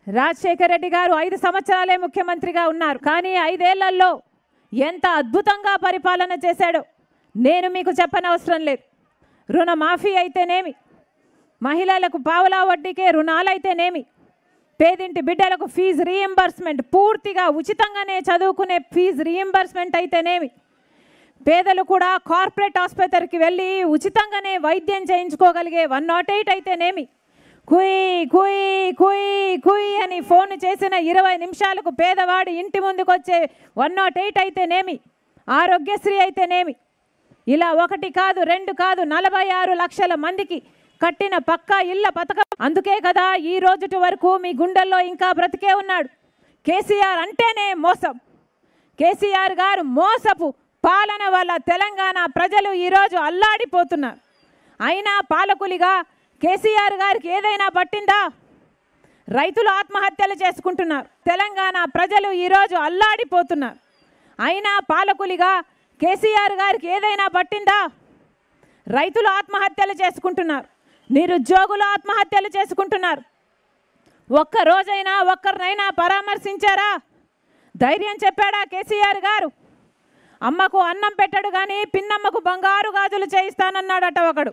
రాజశేఖర రెడ్డి గారు ఐదు సంవత్సరాలే ముఖ్యమంత్రిగా ఉన్నారు కానీ ఐదేళ్లలో ఎంత అద్భుతంగా పరిపాలన చేశాడో నేను మీకు చెప్పనవసరం లేదు రుణమాఫీ అయితేనేమి మహిళలకు పావలా వడ్డీకే రుణాలైతేనేమి పేదింటి బిడ్డలకు ఫీజు రీఎంబర్స్మెంట్ పూర్తిగా ఉచితంగానే చదువుకునే ఫీజు రీఎంబర్స్మెంట్ అయితేనేమి పేదలు కూడా కార్పొరేట్ ఆసుపత్రికి వెళ్ళి ఉచితంగానే వైద్యం చేయించుకోగలిగే వన్ నాట్ ఎయిట్ అయితేనేమి కుయ్ కుయ్ కుయ్ కుయ్ అని ఫోన్ చేసిన ఇరవై నిమిషాలకు పేదవాడి ఇంటి ముందుకు వచ్చే వన్ నాట్ ఎయిట్ అయితేనేమి ఆరోగ్యశ్రీ అయితేనేమి ఇలా ఒకటి కాదు రెండు కాదు నలభై ఆరు లక్షల మందికి కట్టిన పక్కా ఇళ్ళ పథకం అందుకే కదా ఈ రోజుటి వరకు మీ గుండెల్లో ఇంకా బ్రతికే ఉన్నాడు కేసీఆర్ అంటేనే మోసం కేసీఆర్ గారు మోసపు పాలన వల్ల తెలంగాణ ప్రజలు ఈరోజు అల్లాడిపోతున్నారు అయినా పాలకులిగా కేసీఆర్ గారికి ఏదైనా పట్టిందా రైతులు ఆత్మహత్యలు చేసుకుంటున్నారు తెలంగాణ ప్రజలు ఈరోజు అల్లాడిపోతున్నారు అయినా పాలకులిగా కేసీఆర్ గారికి ఏదైనా పట్టిందా రైతులు ఆత్మహత్యలు చేసుకుంటున్నారు నిరుద్యోగులు ఆత్మహత్యలు చేసుకుంటున్నారు ఒక్క రోజైనా ఒక్కరినైనా పరామర్శించారా ధైర్యం చెప్పాడా కేసీఆర్ గారు అమ్మకు అన్నం పెట్టడు కానీ పిన్నమ్మకు బంగారు గాజులు చేయిస్తానన్నాడట ఒకడు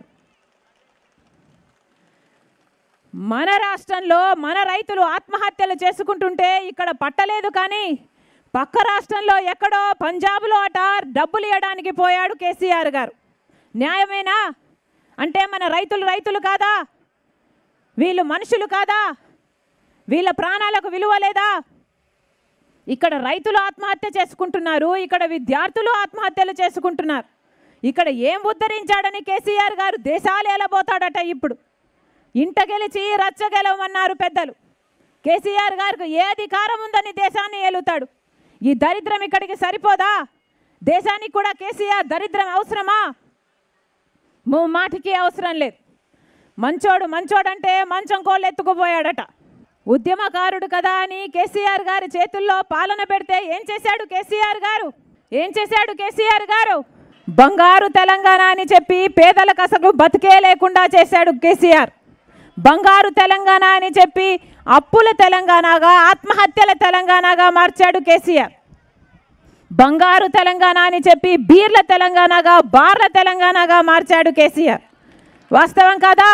మన రాష్ట్రంలో మన రైతులు ఆత్మహత్యలు చేసుకుంటుంటే ఇక్కడ పట్టలేదు కానీ పక్క రాష్ట్రంలో ఎక్కడో పంజాబ్లో అట డబ్బులు ఇవ్వడానికి పోయాడు కేసీఆర్ గారు న్యాయమేనా అంటే మన రైతులు రైతులు కాదా వీళ్ళు మనుషులు కాదా వీళ్ళ ప్రాణాలకు విలువ లేదా ఇక్కడ రైతులు ఆత్మహత్య చేసుకుంటున్నారు ఇక్కడ విద్యార్థులు ఆత్మహత్యలు చేసుకుంటున్నారు ఇక్కడ ఏం ఉద్ధరించాడని కేసీఆర్ గారు దేశాలు ఎలబోతాడట ఇప్పుడు ఇంట గెలిచి రచ్చ గెలవమన్నారు పెద్దలు కేసీఆర్ గారికి ఏ అధికారం ఉందని దేశాన్ని ఏలుతాడు ఈ దరిద్రం ఇక్కడికి సరిపోదా దేశానికి కూడా కేసీఆర్ దరిద్రం అవసరమా మాటికి అవసరం లేదు మంచోడు మంచోడంటే మంచం కోళ్ళు ఎత్తుకుపోయాడట ఉద్యమకారుడు కదా అని కేసీఆర్ గారి చేతుల్లో పాలన పెడితే ఏం చేశాడు కేసీఆర్ గారు ఏం చేశాడు కేసీఆర్ గారు బంగారు తెలంగాణ అని చెప్పి పేదలకు అసలు బతికే లేకుండా చేశాడు కేసీఆర్ బంగారు తెలంగాణ అని చెప్పి అప్పుల తెలంగాణగా ఆత్మహత్యల తెలంగాణగా మార్చాడు కేసీఆర్ బంగారు తెలంగాణ అని చెప్పి బీర్ల తెలంగాణగా బార్ల తెలంగాణగా మార్చాడు కేసీఆర్ వాస్తవం కాదా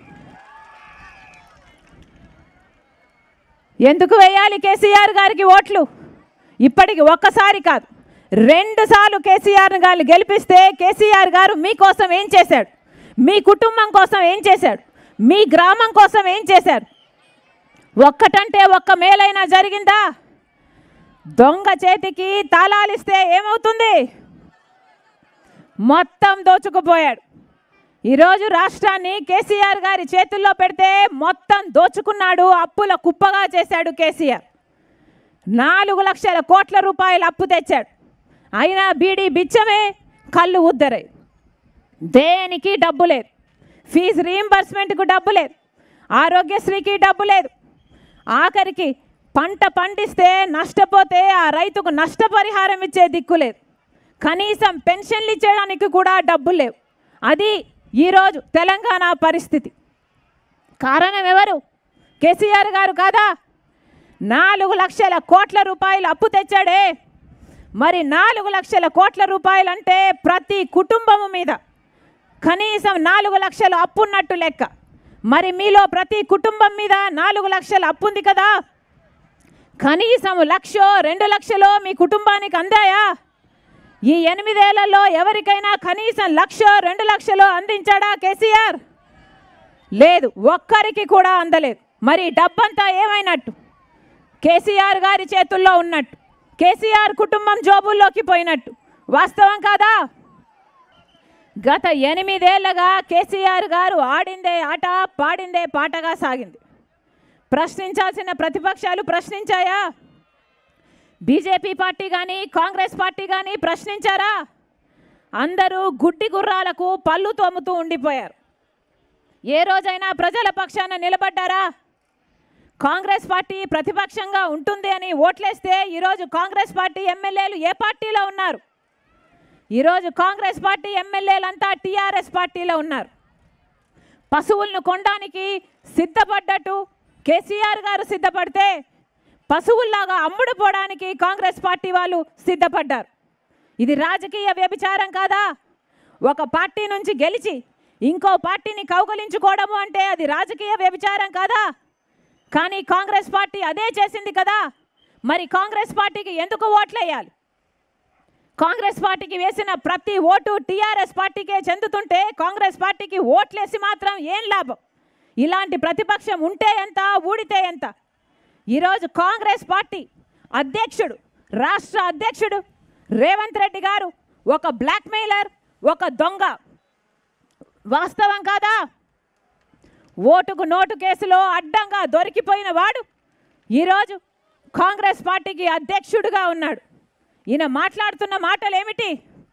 ఎందుకు వేయాలి కేసీఆర్ గారికి ఓట్లు ఇప్పటికి ఒక్కసారి కాదు రెండు సార్లు కేసీఆర్ గారు గెలిపిస్తే కేసీఆర్ గారు మీకోసం ఏం చేశాడు మీ కుటుంబం కోసం ఏం చేశాడు మీ గ్రామం కోసం ఏం చేశాడు ఒక్కటంటే ఒక్క మేలైనా జరిగిందా దొంగ చేతికి తాళాలిస్తే ఏమవుతుంది మొత్తం దోచుకుపోయాడు ఈరోజు రాష్ట్రాన్ని కేసీఆర్ గారి చేతుల్లో పెడితే మొత్తం దోచుకున్నాడు అప్పుల కుప్పగా చేశాడు కేసీఆర్ నాలుగు లక్షల కోట్ల రూపాయల అప్పు తెచ్చాడు అయినా బీడీ బిచ్చమే కళ్ళు ఉద్దరై దేనికి డబ్బు లేదు ఫీజు రీయింబర్స్మెంట్కు డబ్బు లేదు ఆరోగ్యశ్రీకి డబ్బు లేదు ఆఖరికి పంట పండిస్తే నష్టపోతే ఆ రైతుకు నష్టపరిహారం ఇచ్చే దిక్కు లేదు కనీసం పెన్షన్లు ఇచ్చేయడానికి కూడా డబ్బులు లేవు అది ఈరోజు తెలంగాణ పరిస్థితి కారణం ఎవరు కేసీఆర్ గారు కాదా నాలుగు లక్షల కోట్ల రూపాయలు అప్పు తెచ్చాడే మరి నాలుగు లక్షల కోట్ల రూపాయలు అంటే ప్రతి కుటుంబము మీద కనీసం నాలుగు లక్షలు అప్పు ఉన్నట్టు లెక్క మరి మీలో ప్రతి కుటుంబం మీద నాలుగు లక్షల అప్పు ఉంది కదా కనీసం లక్షో రెండు లక్షలో మీ కుటుంబానికి అందాయా ఈ ఎనిమిదేళ్లలో ఎవరికైనా కనీసం లక్షో రెండు లక్షలో అందించాడా కేసీఆర్ లేదు ఒక్కరికి కూడా అందలేదు మరి డబ్బంతా ఏమైనట్టు కేసీఆర్ గారి చేతుల్లో ఉన్నట్టు కేసీఆర్ కుటుంబం జోబుల్లోకి పోయినట్టు వాస్తవం కాదా గత ఎనిమిదేళ్లగా కేసీఆర్ గారు ఆడిందే ఆట పాడిందే పాటగా సాగింది ప్రశ్నించాల్సిన ప్రతిపక్షాలు ప్రశ్నించాయా బీజేపీ పార్టీ కానీ కాంగ్రెస్ పార్టీ కానీ ప్రశ్నించారా అందరూ గుడ్డి గుర్రాలకు పళ్ళు తోముతూ ఉండిపోయారు ఏ రోజైనా ప్రజల పక్షాన నిలబడ్డారా కాంగ్రెస్ పార్టీ ప్రతిపక్షంగా ఉంటుంది అని ఓట్లేస్తే ఈరోజు కాంగ్రెస్ పార్టీ ఎమ్మెల్యేలు ఏ పార్టీలో ఉన్నారు ఈరోజు కాంగ్రెస్ పార్టీ ఎమ్మెల్యేలంతా టీఆర్ఎస్ పార్టీలో ఉన్నారు పశువులను కొనడానికి సిద్ధపడ్డట్టు కేసీఆర్ గారు సిద్ధపడితే పశువుల్లాగా అమ్ముడు పోవడానికి కాంగ్రెస్ పార్టీ వాళ్ళు సిద్ధపడ్డారు ఇది రాజకీయ వ్యభిచారం కాదా ఒక పార్టీ నుంచి గెలిచి ఇంకో పార్టీని కౌగలించుకోవడము అంటే అది రాజకీయ వ్యభిచారం కాదా కానీ కాంగ్రెస్ పార్టీ అదే చేసింది కదా మరి కాంగ్రెస్ పార్టీకి ఎందుకు ఓట్లేయాలి కాంగ్రెస్ పార్టీకి వేసిన ప్రతి ఓటు టీఆర్ఎస్ పార్టీకే చెందుతుంటే కాంగ్రెస్ పార్టీకి ఓట్లేసి మాత్రం ఏం లాభం ఇలాంటి ప్రతిపక్షం ఉంటే ఎంత ఊడితే ఎంత ఈరోజు కాంగ్రెస్ పార్టీ అధ్యక్షుడు రాష్ట్ర అధ్యక్షుడు రేవంత్ రెడ్డి గారు ఒక బ్లాక్మెయిలర్ ఒక దొంగ వాస్తవం కాదా ఓటుకు నోటు కేసులో అడ్డంగా దొరికిపోయిన వాడు ఈరోజు కాంగ్రెస్ పార్టీకి అధ్యక్షుడిగా ఉన్నాడు ఈయన మాట్లాడుతున్న మాటలు ఏమిటి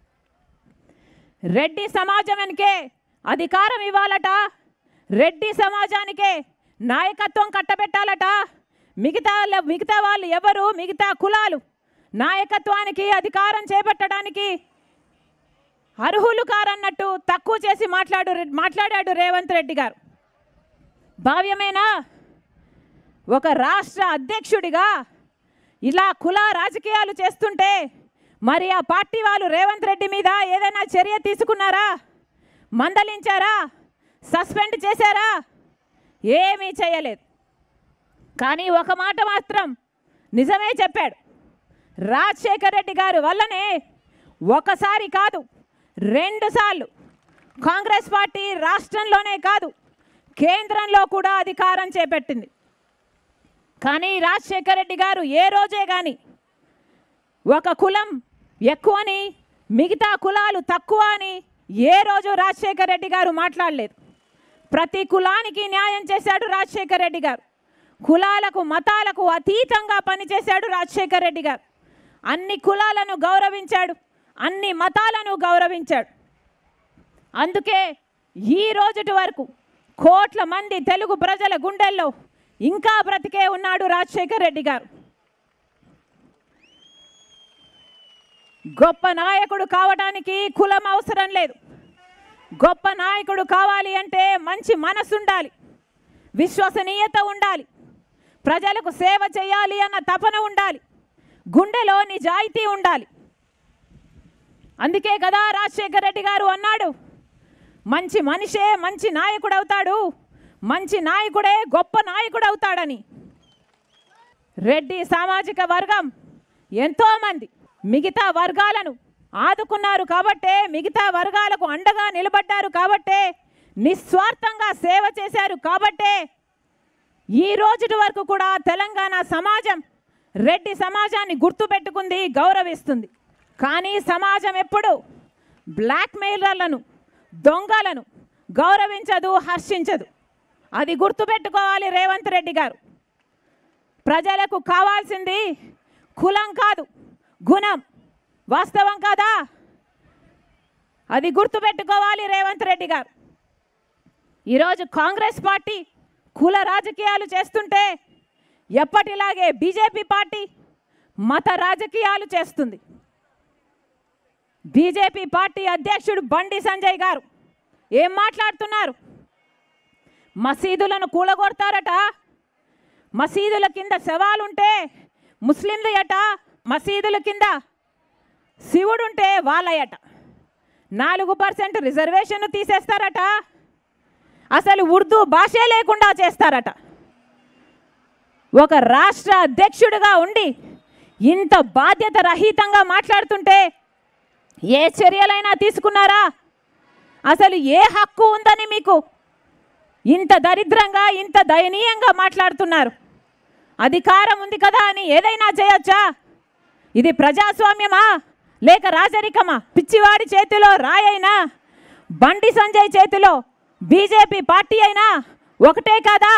రెడ్డి సమాజం వెనకే అధికారం ఇవ్వాలట రెడ్డి సమాజానికే నాయకత్వం కట్టబెట్టాలట మిగతా మిగతా వాళ్ళు ఎవరు మిగతా కులాలు నాయకత్వానికి అధికారం చేపట్టడానికి అర్హులు కారన్నట్టు తక్కువ చేసి మాట్లాడు మాట్లాడాడు రేవంత్ రెడ్డి గారు భావ్యమేనా ఒక రాష్ట్ర అధ్యక్షుడిగా ఇలా కుల రాజకీయాలు చేస్తుంటే మరి ఆ పార్టీ వాళ్ళు రేవంత్ రెడ్డి మీద ఏదైనా చర్య తీసుకున్నారా మందలించారా సస్పెండ్ చేశారా ఏమీ చేయలేదు కానీ ఒక మాట మాత్రం నిజమే చెప్పాడు రాజశేఖర్ రెడ్డి గారు వల్లనే ఒకసారి కాదు రెండు సార్లు కాంగ్రెస్ పార్టీ రాష్ట్రంలోనే కాదు కేంద్రంలో కూడా అధికారం చేపట్టింది కానీ రాజశేఖర రెడ్డి గారు ఏ రోజే కానీ ఒక కులం ఎక్కువని మిగతా కులాలు తక్కువ అని ఏ రోజు రాజశేఖర రెడ్డి గారు మాట్లాడలేదు ప్రతి కులానికి న్యాయం చేశాడు రాజశేఖర రెడ్డి గారు కులాలకు మతాలకు అతీతంగా పనిచేశాడు రాజశేఖర రెడ్డి గారు అన్ని కులాలను గౌరవించాడు అన్ని మతాలను గౌరవించాడు అందుకే ఈ రోజుటి వరకు కోట్ల మంది తెలుగు ప్రజల గుండెల్లో ఇంకా బ్రతికే ఉన్నాడు రాజశేఖర్ రెడ్డి గారు గొప్ప నాయకుడు కావడానికి కులం అవసరం లేదు గొప్ప నాయకుడు కావాలి అంటే మంచి మనసు ఉండాలి విశ్వసనీయత ఉండాలి ప్రజలకు సేవ చేయాలి అన్న తపన ఉండాలి గుండెలో నిజాయితీ ఉండాలి అందుకే కదా రాజశేఖర్ రెడ్డి గారు అన్నాడు మంచి మనిషే మంచి నాయకుడు అవుతాడు మంచి నాయకుడే గొప్ప నాయకుడు అవుతాడని రెడ్డి సామాజిక వర్గం ఎంతోమంది మిగతా వర్గాలను ఆదుకున్నారు కాబట్టే మిగతా వర్గాలకు అండగా నిలబడ్డారు కాబట్టే నిస్వార్థంగా సేవ చేశారు కాబట్టే ఈ రోజుటి వరకు కూడా తెలంగాణ సమాజం రెడ్డి సమాజాన్ని గుర్తుపెట్టుకుంది గౌరవిస్తుంది కానీ సమాజం ఎప్పుడు బ్లాక్మెయిలర్లను దొంగలను గౌరవించదు హర్షించదు అది గుర్తుపెట్టుకోవాలి రేవంత్ రెడ్డి గారు ప్రజలకు కావాల్సింది కులం కాదు గుణం వాస్తవం కాదా అది గుర్తుపెట్టుకోవాలి రేవంత్ రెడ్డి గారు ఈరోజు కాంగ్రెస్ పార్టీ కుల రాజకీయాలు చేస్తుంటే ఎప్పటిలాగే బీజేపీ పార్టీ మత రాజకీయాలు చేస్తుంది బీజేపీ పార్టీ అధ్యక్షుడు బండి సంజయ్ గారు ఏం మాట్లాడుతున్నారు మసీదులను కూలగొడతారట మసీదుల కింద శవాలుంటే ముస్లింలయట మసీదుల కింద శివుడుంటే వాళ్ళయట నాలుగు పర్సెంట్ రిజర్వేషన్ తీసేస్తారట అసలు ఉర్దూ భాషే లేకుండా చేస్తారట ఒక రాష్ట్ర అధ్యక్షుడిగా ఉండి ఇంత బాధ్యత రహితంగా మాట్లాడుతుంటే ఏ చర్యలైనా తీసుకున్నారా అసలు ఏ హక్కు ఉందని మీకు ఇంత దరిద్రంగా ఇంత దయనీయంగా మాట్లాడుతున్నారు అధికారం ఉంది కదా అని ఏదైనా చేయొచ్చా ఇది ప్రజాస్వామ్యమా లేక రాజరికమా పిచ్చివాడి చేతిలో రాయైనా బండి సంజయ్ చేతిలో బీజేపీ పార్టీ అయినా ఒకటే కాదా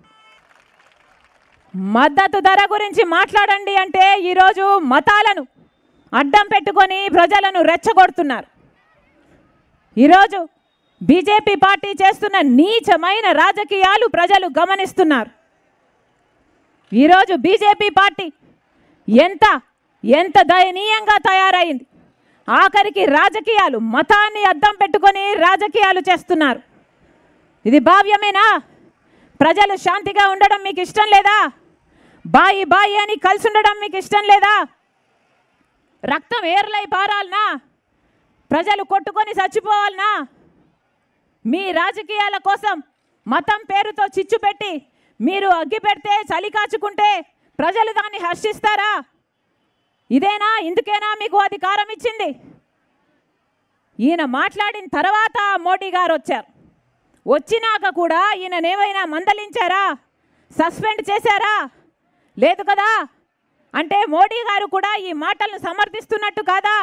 మద్దతు ధర గురించి మాట్లాడండి అంటే ఈరోజు మతాలను అడ్డం పెట్టుకొని ప్రజలను రెచ్చగొడుతున్నారు ఈరోజు బీజేపీ పార్టీ చేస్తున్న నీచమైన రాజకీయాలు ప్రజలు గమనిస్తున్నారు ఈరోజు బీజేపీ పార్టీ ఎంత ఎంత దయనీయంగా తయారైంది ఆఖరికి రాజకీయాలు మతాన్ని అద్దం పెట్టుకొని రాజకీయాలు చేస్తున్నారు ఇది భావ్యమేనా ప్రజలు శాంతిగా ఉండడం మీకు ఇష్టం లేదా బాయి బాయి అని కలిసి ఉండడం మీకు ఇష్టం లేదా రక్తం ఏర్లై పారాలనా ప్రజలు కొట్టుకొని చచ్చిపోవాలనా మీ రాజకీయాల కోసం మతం పేరుతో చిచ్చు పెట్టి మీరు అగ్గి పెడితే చలి కాచుకుంటే ప్రజలు దాన్ని హర్షిస్తారా ఇదేనా ఇందుకేనా మీకు అధికారం ఇచ్చింది ఈయన మాట్లాడిన తర్వాత మోడీ గారు వచ్చారు వచ్చినాక కూడా ఈయననేమైనా మందలించారా సస్పెండ్ చేశారా లేదు కదా అంటే మోడీ గారు కూడా ఈ మాటలను సమర్థిస్తున్నట్టు కాదా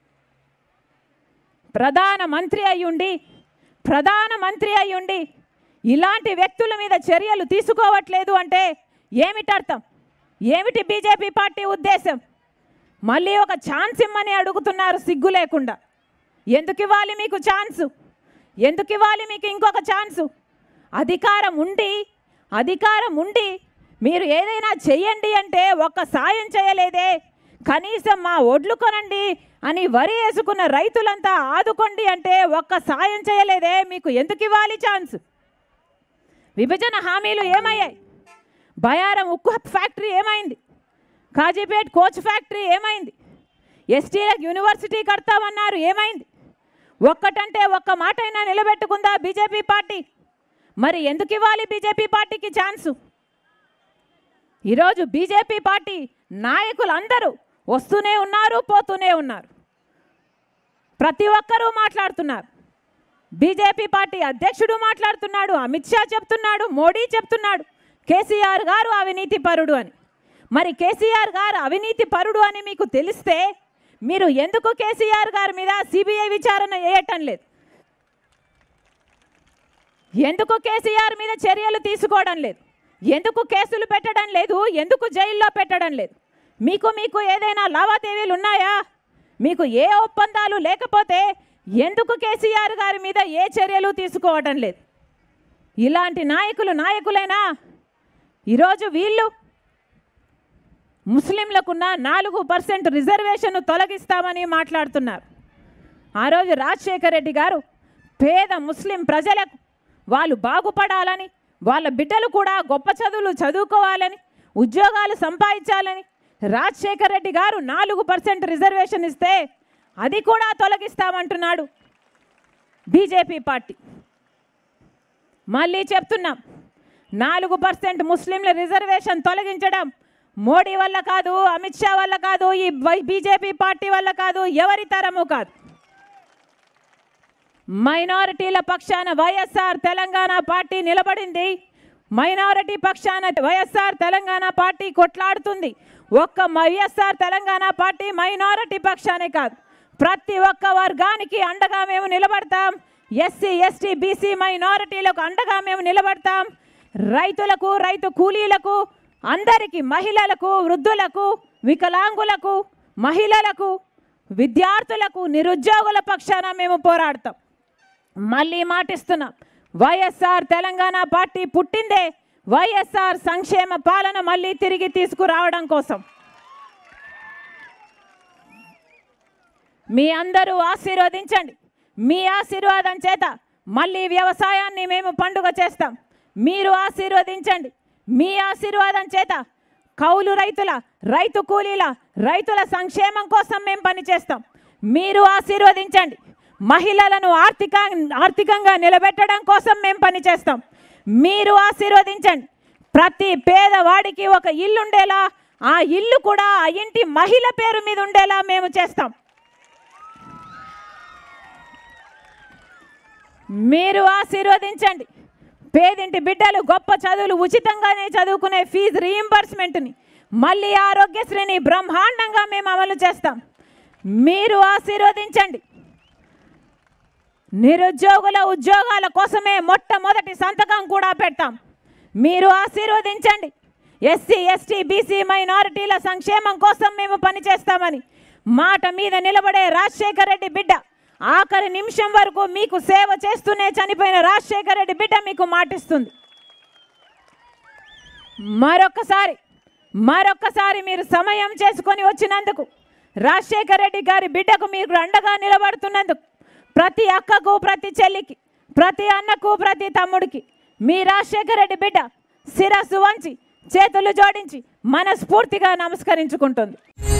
ప్రధాన మంత్రి అయ్యుండి ప్రధాన మంత్రి అయ్యుండి ఇలాంటి వ్యక్తుల మీద చర్యలు తీసుకోవట్లేదు అంటే ఏమిటి అర్థం ఏమిటి బీజేపీ పార్టీ ఉద్దేశం మళ్ళీ ఒక ఛాన్స్ ఇమ్మని అడుగుతున్నారు సిగ్గు లేకుండా ఎందుకు ఇవ్వాలి మీకు ఛాన్సు ఎందుకు ఇవ్వాలి మీకు ఇంకొక ఛాన్సు అధికారం ఉండి అధికారం ఉండి మీరు ఏదైనా చెయ్యండి అంటే ఒక్క సాయం చేయలేదే కనీసం మా ఒడ్లు కొనండి అని వరి వేసుకున్న రైతులంతా ఆదుకోండి అంటే ఒక్క సాయం చేయలేదే మీకు ఎందుకు ఇవ్వాలి ఛాన్స్ విభజన హామీలు ఏమయ్యాయి బయారం ఉక్కు ఫ్యాక్టరీ ఏమైంది కాజీపేట్ కోచ్ ఫ్యాక్టరీ ఏమైంది ఎస్టీలకు యూనివర్సిటీ కడతామన్నారు ఏమైంది ఒక్కటంటే ఒక్క మాట అయినా నిలబెట్టుకుందా బీజేపీ పార్టీ మరి ఎందుకు ఇవ్వాలి బీజేపీ పార్టీకి ఛాన్సు ఈరోజు బీజేపీ పార్టీ నాయకులు అందరూ వస్తూనే ఉన్నారు పోతూనే ఉన్నారు ప్రతి ఒక్కరూ మాట్లాడుతున్నారు బీజేపీ పార్టీ అధ్యక్షుడు మాట్లాడుతున్నాడు అమిత్ షా చెప్తున్నాడు మోడీ చెప్తున్నాడు కేసీఆర్ గారు అవినీతి పరుడు అని మరి కేసీఆర్ గారు అవినీతి పరుడు అని మీకు తెలిస్తే మీరు ఎందుకు కేసీఆర్ గారి మీద సిబిఐ విచారణ చేయటం లేదు ఎందుకు కేసీఆర్ మీద చర్యలు తీసుకోవడం లేదు ఎందుకు కేసులు పెట్టడం లేదు ఎందుకు జైల్లో పెట్టడం లేదు మీకు మీకు ఏదైనా లావాదేవీలు ఉన్నాయా మీకు ఏ ఒప్పందాలు లేకపోతే ఎందుకు కేసీఆర్ గారి మీద ఏ చర్యలు తీసుకోవడం లేదు ఇలాంటి నాయకులు నాయకులైనా ఈరోజు వీళ్ళు ముస్లింలకున్న నాలుగు పర్సెంట్ రిజర్వేషన్ తొలగిస్తామని మాట్లాడుతున్నారు ఆ రోజు రాజశేఖర రెడ్డి గారు పేద ముస్లిం ప్రజలకు వాళ్ళు బాగుపడాలని వాళ్ళ బిడ్డలు కూడా గొప్ప చదువులు చదువుకోవాలని ఉద్యోగాలు సంపాదించాలని రాజశేఖర రెడ్డి గారు నాలుగు పర్సెంట్ రిజర్వేషన్ ఇస్తే అది కూడా తొలగిస్తామంటున్నాడు బీజేపీ పార్టీ మళ్ళీ చెప్తున్నాం నాలుగు పర్సెంట్ ముస్లింల రిజర్వేషన్ తొలగించడం మోడీ వల్ల కాదు అమిత్ షా వల్ల కాదు ఈ బీజేపీ పార్టీ వల్ల కాదు ఎవరి తరము కాదు మైనారిటీల పక్షాన వైఎస్ఆర్ తెలంగాణ పార్టీ నిలబడింది మైనారిటీ పక్షాన వైఎస్ఆర్ తెలంగాణ పార్టీ కొట్లాడుతుంది ఒక్క వైఎస్ఆర్ తెలంగాణ పార్టీ మైనారిటీ పక్షానే కాదు ప్రతి ఒక్క వర్గానికి అండగా మేము నిలబడతాం ఎస్సీ ఎస్టీ బీసీ మైనారిటీలకు అండగా మేము నిలబడతాం రైతులకు రైతు కూలీలకు అందరికీ మహిళలకు వృద్ధులకు వికలాంగులకు మహిళలకు విద్యార్థులకు నిరుద్యోగుల పక్షాన మేము పోరాడతాం మళ్ళీ మాటిస్తున్నాం వైఎస్ఆర్ తెలంగాణ పార్టీ పుట్టిందే వైఎస్ఆర్ సంక్షేమ పాలన మళ్ళీ తిరిగి తీసుకురావడం కోసం మీ అందరూ ఆశీర్వదించండి మీ ఆశీర్వాదం చేత మళ్ళీ వ్యవసాయాన్ని మేము పండుగ చేస్తాం మీరు ఆశీర్వదించండి మీ ఆశీర్వాదం చేత కౌలు రైతుల రైతు కూలీల రైతుల సంక్షేమం కోసం మేము పనిచేస్తాం మీరు ఆశీర్వదించండి మహిళలను ఆర్థిక ఆర్థికంగా నిలబెట్టడం కోసం మేము పనిచేస్తాం మీరు ఆశీర్వదించండి ప్రతి పేదవాడికి ఒక ఇల్లు ఉండేలా ఆ ఇల్లు కూడా ఆ ఇంటి మహిళ పేరు మీద ఉండేలా మేము చేస్తాం మీరు ఆశీర్వదించండి పేదింటి బిడ్డలు గొప్ప చదువులు ఉచితంగానే చదువుకునే ఫీజు రీయింబర్స్మెంట్ని మళ్ళీ ఆరోగ్యశ్రీని బ్రహ్మాండంగా మేము అమలు చేస్తాం మీరు ఆశీర్వదించండి నిరుద్యోగుల ఉద్యోగాల కోసమే మొట్టమొదటి సంతకం కూడా పెడతాం మీరు ఆశీర్వదించండి ఎస్సీ ఎస్టీ బీసీ మైనారిటీల సంక్షేమం కోసం మేము పనిచేస్తామని మాట మీద నిలబడే రాజశేఖర రెడ్డి బిడ్డ ఆఖరి నిమిషం వరకు మీకు సేవ చేస్తూనే చనిపోయిన రాజశేఖర రెడ్డి బిడ్డ మీకు మాటిస్తుంది మరొకసారి మరొకసారి మీరు సమయం చేసుకొని వచ్చినందుకు రాజశేఖర రెడ్డి గారి బిడ్డకు మీరు అండగా నిలబడుతున్నందుకు ప్రతి అక్కకు ప్రతి చెల్లికి ప్రతి అన్నకు ప్రతి తమ్ముడికి మీ రాజశేఖర రెడ్డి బిడ్డ శిరస్సు వంచి చేతులు జోడించి మనస్ఫూర్తిగా నమస్కరించుకుంటుంది